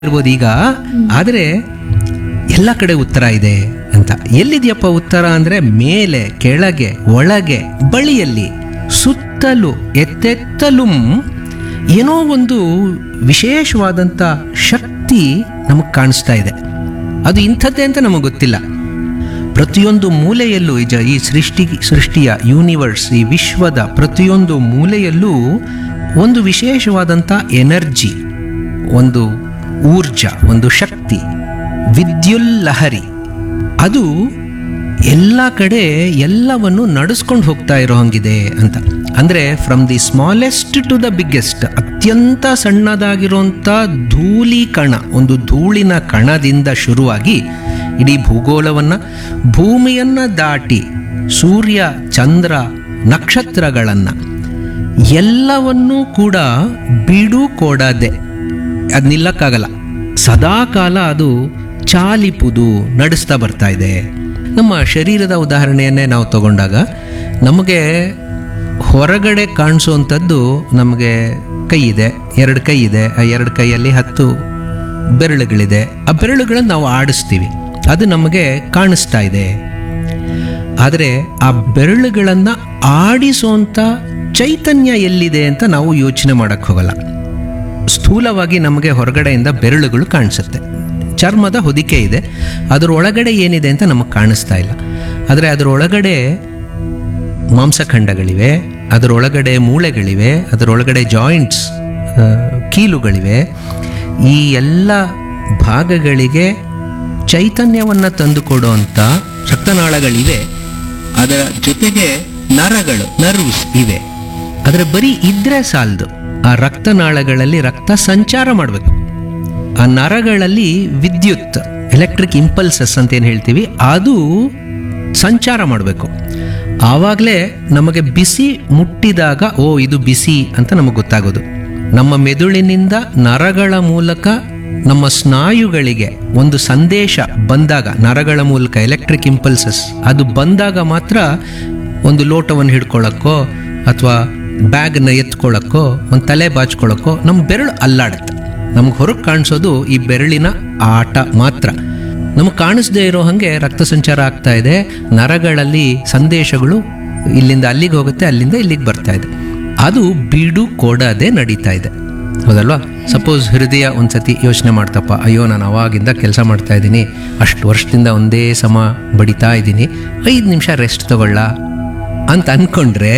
ಇರ್ಬೋದು ಈಗ ಆದರೆ ಎಲ್ಲ ಕಡೆ ಉತ್ತರ ಇದೆ ಅಂತ ಎಲ್ಲಿದೆಯಪ್ಪ ಉತ್ತರ ಅಂದ್ರೆ ಮೇಲೆ ಕೆಳಗೆ ಒಳಗೆ ಬಳಿಯಲ್ಲಿ ಸುತ್ತಲೂ ಎತ್ತೆತ್ತಲೂ ಏನೋ ಒಂದು ವಿಶೇಷವಾದಂಥ ಶಕ್ತಿ ನಮಗೆ ಕಾಣಿಸ್ತಾ ಇದೆ ಅದು ಇಂಥದ್ದೇ ಅಂತ ನಮಗೆ ಗೊತ್ತಿಲ್ಲ ಪ್ರತಿಯೊಂದು ಮೂಲೆಯಲ್ಲೂ ಈ ಜ- ಈ ಸೃಷ್ಟಿ ಸೃಷ್ಟಿಯ ಯೂನಿವರ್ಸ್ ಈ ವಿಶ್ವದ ಪ್ರತಿಯೊಂದು ಮೂಲೆಯಲ್ಲೂ ಒಂದು ವಿಶೇಷವಾದಂಥ ಎನರ್ಜಿ ಒಂದು ಊರ್ಜ ಒಂದು ಶಕ್ತಿ ವಿದ್ಯುಲ್ಲಹರಿ ಅದು ಎಲ್ಲ ಕಡೆ ಎಲ್ಲವನ್ನು ನಡೆಸ್ಕೊಂಡು ಹೋಗ್ತಾ ಇರೋ ಹಂಗಿದೆ ಅಂತ ಅಂದರೆ from the smallest to the biggest ಅತ್ಯಂತ ಸಣ್ಣದಾಗಿರುವಂಥ ಧೂಳಿ ಕಣ ಒಂದು ಧೂಳಿನ ಕಣದಿಂದ ಶುರುವಾಗಿ ಇಡೀ ಭೂಗೋಳವನ್ನು ಭೂಮಿಯನ್ನು ದಾಟಿ ಸೂರ್ಯ ಚಂದ್ರ ನಕ್ಷತ್ರಗಳನ್ನು ಎಲ್ಲವನ್ನೂ ಕೂಡ ಬಿಡು ಕೊಡದೆ ಅದು ನಿಲ್ಲಕ್ಕಾಗಲ್ಲ ಸದಾಕಾಲ ಅದು ಚಾಲಿಪುದು ನಡೆಸ್ತಾ ಬರ್ತಾ ಇದೆ ನಮ್ಮ ಶರೀರದ ಉದಾಹರಣೆಯನ್ನೇ ನಾವು ತಗೊಂಡಾಗ ನಮಗೆ ಹೊರಗಡೆ ಕಾಣಿಸುವಂಥದ್ದು ನಮಗೆ ಕೈ ಇದೆ ಎರಡು ಕೈ ಇದೆ ಆ ಎರಡು ಕೈಯಲ್ಲಿ ಹತ್ತು ಬೆರಳುಗಳಿದೆ ಆ ಬೆರಳುಗಳನ್ನು ನಾವು ಆಡಿಸ್ತೀವಿ ಅದು ನಮಗೆ ಕಾಣಿಸ್ತಾ ಇದೆ ಆದರೆ ಆ ಬೆರಳುಗಳನ್ನು ಆಡಿಸುವಂಥ ಚೈತನ್ಯ ಎಲ್ಲಿದೆ ಅಂತ ನಾವು ಯೋಚನೆ ಮಾಡಕ್ಕೆ ಹೋಗಲ್ಲ ಸ್ಥೂಲವಾಗಿ ನಮಗೆ ಹೊರಗಡೆಯಿಂದ ಬೆರಳುಗಳು ಕಾಣಿಸುತ್ತೆ ಚರ್ಮದ ಹೊದಿಕೆ ಇದೆ ಅದರ ಒಳಗಡೆ ಏನಿದೆ ಅಂತ ನಮಗೆ ಕಾಣಿಸ್ತಾ ಇಲ್ಲ ಆದರೆ ಅದರ ಒಳಗಡೆ ಮಾಂಸಖಂಡಗಳಿವೆ ಅದರೊಳಗಡೆ ಮೂಳೆಗಳಿವೆ ಅದರೊಳಗಡೆ ಜಾಯಿಂಟ್ಸ್ ಕೀಲುಗಳಿವೆ ಈ ಎಲ್ಲ ಭಾಗಗಳಿಗೆ ಚೈತನ್ಯವನ್ನು ತಂದುಕೊಡುವಂಥ ರಕ್ತನಾಳಗಳಿವೆ ಅದರ ಜೊತೆಗೆ ನರಗಳು ನರ್ವ್ಸ್ ಇವೆ ಆದರೆ ಬರೀ ಇದ್ರೆ ಸಾಲದು ಆ ರಕ್ತನಾಳಗಳಲ್ಲಿ ರಕ್ತ ಸಂಚಾರ ಮಾಡಬೇಕು ಆ ನರಗಳಲ್ಲಿ ವಿದ್ಯುತ್ ಎಲೆಕ್ಟ್ರಿಕ್ ಇಂಪಲ್ಸಸ್ ಅಂತ ಏನು ಹೇಳ್ತೀವಿ ಅದು ಸಂಚಾರ ಮಾಡಬೇಕು ಆವಾಗಲೇ ನಮಗೆ ಬಿಸಿ ಮುಟ್ಟಿದಾಗ ಓ ಇದು ಬಿಸಿ ಅಂತ ನಮಗೆ ಗೊತ್ತಾಗೋದು ನಮ್ಮ ಮೆದುಳಿನಿಂದ ನರಗಳ ಮೂಲಕ ನಮ್ಮ ಸ್ನಾಯುಗಳಿಗೆ ಒಂದು ಸಂದೇಶ ಬಂದಾಗ ನರಗಳ ಮೂಲಕ ಎಲೆಕ್ಟ್ರಿಕ್ ಇಂಪಲ್ಸಸ್ ಅದು ಬಂದಾಗ ಮಾತ್ರ ಒಂದು ಲೋಟವನ್ನು ಹಿಡ್ಕೊಳ್ಳೋಕ್ಕೋ ಅಥವಾ ಬ್ಯಾಗ್ನ ಎತ್ಕೊಳ್ಳೋಕ್ಕೋ ಒಂದು ತಲೆ ಬಾಚ್ಕೊಳ್ಳೋಕ್ಕೋ ನಮ್ಮ ಬೆರಳು ಅಲ್ಲಾಡುತ್ತೆ ನಮ್ಗೆ ಹೊರಗೆ ಕಾಣಿಸೋದು ಈ ಬೆರಳಿನ ಆಟ ಮಾತ್ರ ನಮಗೆ ಕಾಣಿಸದೇ ಇರೋ ಹಾಗೆ ರಕ್ತ ಸಂಚಾರ ಆಗ್ತಾ ಇದೆ ನರಗಳಲ್ಲಿ ಸಂದೇಶಗಳು ಇಲ್ಲಿಂದ ಅಲ್ಲಿಗೆ ಹೋಗುತ್ತೆ ಅಲ್ಲಿಂದ ಇಲ್ಲಿಗೆ ಬರ್ತಾ ಇದೆ ಅದು ಬಿಡು ಕೊಡದೆ ನಡೀತಾ ಇದೆ ಹೌದಲ್ವಾ ಸಪೋಸ್ ಹೃದಯ ಒಂದ್ಸತಿ ಯೋಚನೆ ಮಾಡ್ತಪ್ಪ ಅಯ್ಯೋ ನಾನು ಅವಾಗಿಂದ ಕೆಲಸ ಮಾಡ್ತಾ ಇದ್ದೀನಿ ಅಷ್ಟು ವರ್ಷದಿಂದ ಒಂದೇ ಸಮ ಬಡಿತಾ ಇದ್ದೀನಿ ಐದು ನಿಮಿಷ ರೆಸ್ಟ್ ತಗೊಳ್ಳ ಅಂತ ಅಂದ್ಕೊಂಡ್ರೆ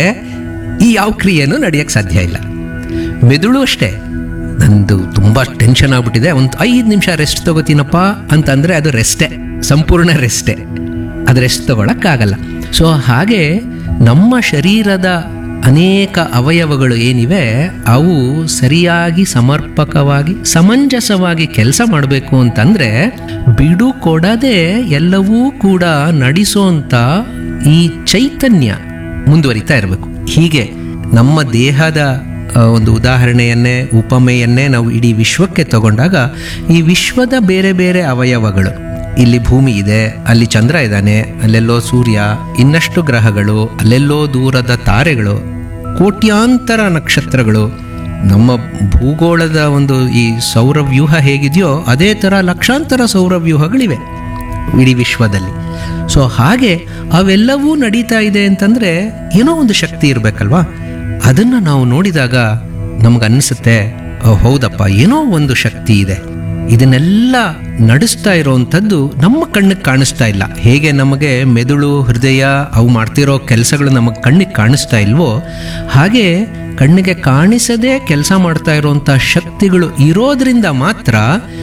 ಈ ಯಾವ ಕ್ರಿಯೆನೂ ನಡೆಯೋಕ್ಕೆ ಸಾಧ್ಯ ಇಲ್ಲ ಮೆದುಳು ಅಷ್ಟೇ ನಂದು ತುಂಬ ಟೆನ್ಷನ್ ಆಗ್ಬಿಟ್ಟಿದೆ ಒಂದು ಐದು ನಿಮಿಷ ರೆಸ್ಟ್ ತಗೋತೀನಪ್ಪ ಅಂತಂದರೆ ಅದು ರೆಸ್ಟೇ ಸಂಪೂರ್ಣ ರೆಸ್ಟೇ ಅದು ರೆಸ್ಟ್ ತಗೊಳಕ್ಕಾಗಲ್ಲ ಸೊ ಹಾಗೆ ನಮ್ಮ ಶರೀರದ ಅನೇಕ ಅವಯವಗಳು ಏನಿವೆ ಅವು ಸರಿಯಾಗಿ ಸಮರ್ಪಕವಾಗಿ ಸಮಂಜಸವಾಗಿ ಕೆಲಸ ಮಾಡಬೇಕು ಅಂತಂದರೆ ಬಿಡು ಕೊಡದೆ ಎಲ್ಲವೂ ಕೂಡ ನಡೆಸೋಂಥ ಈ ಚೈತನ್ಯ ಮುಂದುವರಿತಾ ಇರಬೇಕು ಹೀಗೆ ನಮ್ಮ ದೇಹದ ಆ, ಒಂದು ಉದಾಹರಣೆಯನ್ನೇ ಉಪಮೆಯನ್ನೇ ನಾವು ಇಡೀ ವಿಶ್ವಕ್ಕೆ ತಗೊಂಡಾಗ ಈ ವಿಶ್ವದ ಬೇರೆ ಬೇರೆ ಅವಯವಗಳು ಇಲ್ಲಿ ಭೂಮಿ ಇದೆ ಅಲ್ಲಿ ಚಂದ್ರ ಇದ್ದಾನೆ ಅಲ್ಲೆಲ್ಲೋ ಸೂರ್ಯ ಇನ್ನಷ್ಟು ಗ್ರಹಗಳು ಅಲ್ಲೆಲ್ಲೋ ದೂರದ ತಾರೆಗಳು ಕೋಟ್ಯಾಂತರ ನಕ್ಷತ್ರಗಳು ನಮ್ಮ ಭೂಗೋಳದ ಒಂದು ಈ ಸೌರವ್ಯೂಹ ಹೇಗಿದೆಯೋ ಅದೇ ಥರ ಲಕ್ಷಾಂತರ ಸೌರವ್ಯೂಹಗಳಿವೆ ಇಡೀ ವಿಶ್ವದಲ್ಲಿ ಸೊ ಹಾಗೆ ಅವೆಲ್ಲವೂ ನಡೀತಾ ಇದೆ ಅಂತಂದರೆ ಏನೋ ಒಂದು ಶಕ್ತಿ ಇರಬೇಕಲ್ವಾ ಅದನ್ನು ನಾವು ನೋಡಿದಾಗ ನಮಗನ್ನಿಸುತ್ತೆ "ಓ, ಹೌದಪ್ಪ ಏನೋ ಒಂದು ಶಕ್ತಿ ಇದೆ ಇದನ್ನೆಲ್ಲ ನಡೆಸ್ತಾ ಇರೋವಂಥದ್ದು ನಮ್ಮ ಕಣ್ಣಿಗೆ ಕಾಣಿಸ್ತಾ ಇಲ್ಲ ಹೇಗೆ ನಮಗೆ ಮೆದುಳು ಹೃದಯ ಅವು ಮಾಡ್ತಿರೋ ಕೆಲಸಗಳು ನಮಗೆ ಕಣ್ಣಿಗೆ ಕಾಣಿಸ್ತಾ ಇಲ್ವೋ ಹಾಗೆ ಕಣ್ಣಿಗೆ ಕಾಣಿಸದೆ ಕೆಲಸ ಮಾಡ್ತಾ ಇರುವಂಥ ಶಕ್ತಿಗಳು ಇರೋದ್ರಿಂದ ಮಾತ್ರ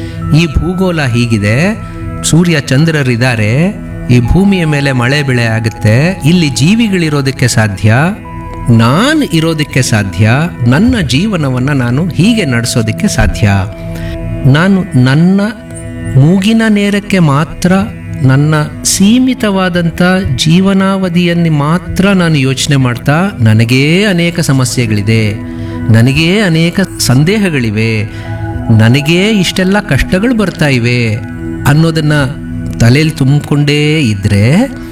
ಈ ಭೂಗೋಳ ಹೀಗಿದೆ ಸೂರ್ಯ ಚಂದ್ರರಿದ್ದಾರೆ ಈ ಭೂಮಿಯ ಮೇಲೆ ಮಳೆ ಬೆಳೆ ಆಗುತ್ತೆ ಇಲ್ಲಿ ಜೀವಿಗಳಿರೋದಕ್ಕೆ ಸಾಧ್ಯ ನಾನು ಇರೋದಕ್ಕೆ ಸಾಧ್ಯ ನನ್ನ ಜೀವನವನ್ನು ನಾನು ಹೀಗೆ ನಡೆಸೋದಕ್ಕೆ ಸಾಧ್ಯ ನಾನು ನನ್ನ ಮೂಗಿನ ನೇರಕ್ಕೆ ಮಾತ್ರ ನನ್ನ ಸೀಮಿತವಾದಂಥ ಜೀವನಾವಧಿಯಲ್ಲಿ ಮಾತ್ರ ನಾನು ಯೋಚನೆ ಮಾಡ್ತಾ ನನಗೇ ಅನೇಕ ಸಮಸ್ಯೆಗಳಿದೆ ನನಗೇ ಅನೇಕ ಸಂದೇಹಗಳಿವೆ ನನಗೇ ಇಷ್ಟೆಲ್ಲ ಕಷ್ಟಗಳು ಬರ್ತಾ ಇವೆ ಅನ್ನೋದನ್ನ ತಲೆಯಲ್ಲಿ ತುಂಬಿಕೊಂಡೇ ಇದ್ದರೆ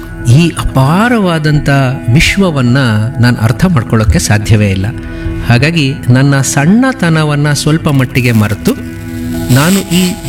ಈ ಅಪಾರವಾದಂಥ ವಿಶ್ವವನ್ನು ನಾನು ಅರ್ಥ ಮಾಡ್ಕೊಳ್ಳೋಕ್ಕೆ ಸಾಧ್ಯವೇ ಇಲ್ಲ ಹಾಗಾಗಿ ನನ್ನ ಸಣ್ಣತನವನ್ನು ಸ್ವಲ್ಪ ಮಟ್ಟಿಗೆ ಮರೆತು ನಾನು ಈ